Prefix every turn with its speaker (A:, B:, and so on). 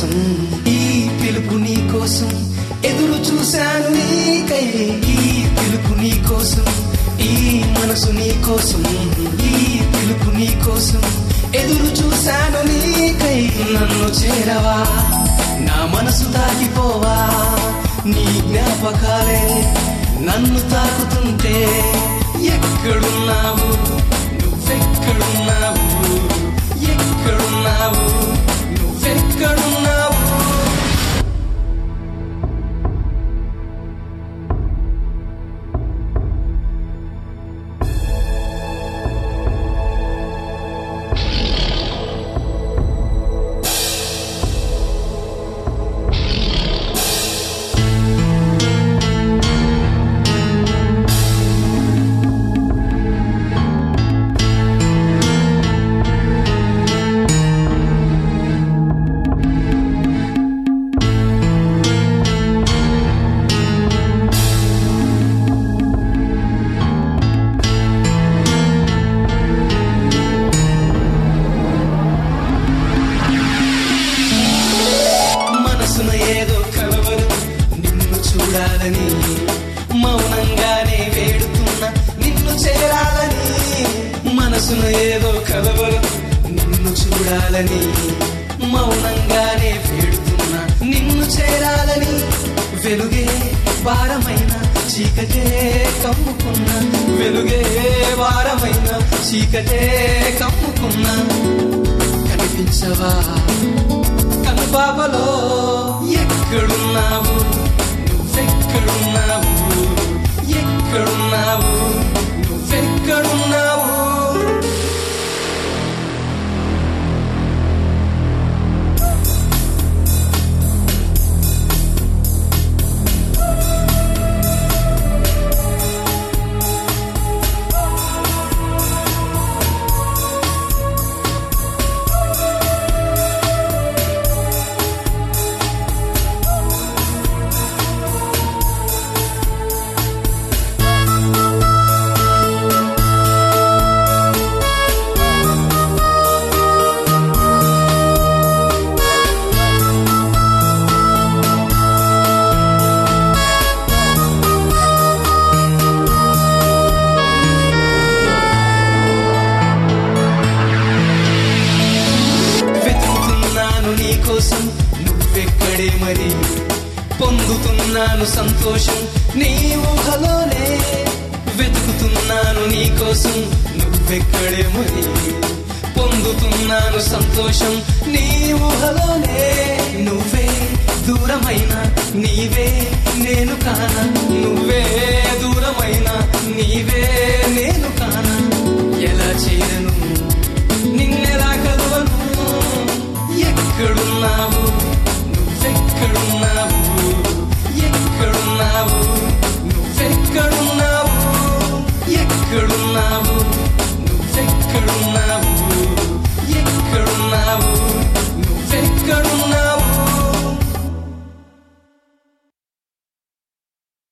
A: కోసం ఈ పిలుపు నీ కోసం ఎదురు చూశాను నీకై ఈ పిలుపు నీ కోసం ఈ మనసు నీ కోసం ఈ పిలుపు నీ కోసం ఎదురు చూశాను నీకై నన్ను చేరవా నా మనసు తాకిపోవా నీ జ్ఞాపకాలే నన్ను తాకుతుంటే ఎక్కడున్నావు నువ్వెక్కడున్నావు ఎక్కడున్నావు నువ్వెక్కడున్నావు మనసున ఏదో కలవరు నిన్ను చూడాలని మౌనంగానే వేడుతున్నా నిన్ను చేరాలని మనసున ఏదో కలవరు నిన్ను చూడాలని మౌనంగానే వేడుతున్నా నిన్ను చేరాలని వెలుగే భారమైన చీకటే కమ్ముకున్నా వెలుగే భారమైన చీకటే కమ్ముకున్నా కనిపించవా కనుపాపలో ఎక్కడున్నావు నువ్వెక్కడున్నావు ఎక్కడున్నావు నువ్వెక్కడున్నావు వెతుకుతున్నాను నీ కోసం నువ్వెక్కడే మరి పొందుతున్నాను సంతోషం నీ ఊహలోనే వెతుకుతున్నాను నీ కోసం నువ్వెక్కడే మరి పొందుతున్నాను సంతోషం నీ ఊహలోనే నువ్వే దూరమైన నీవే నేను కాన నువ్వు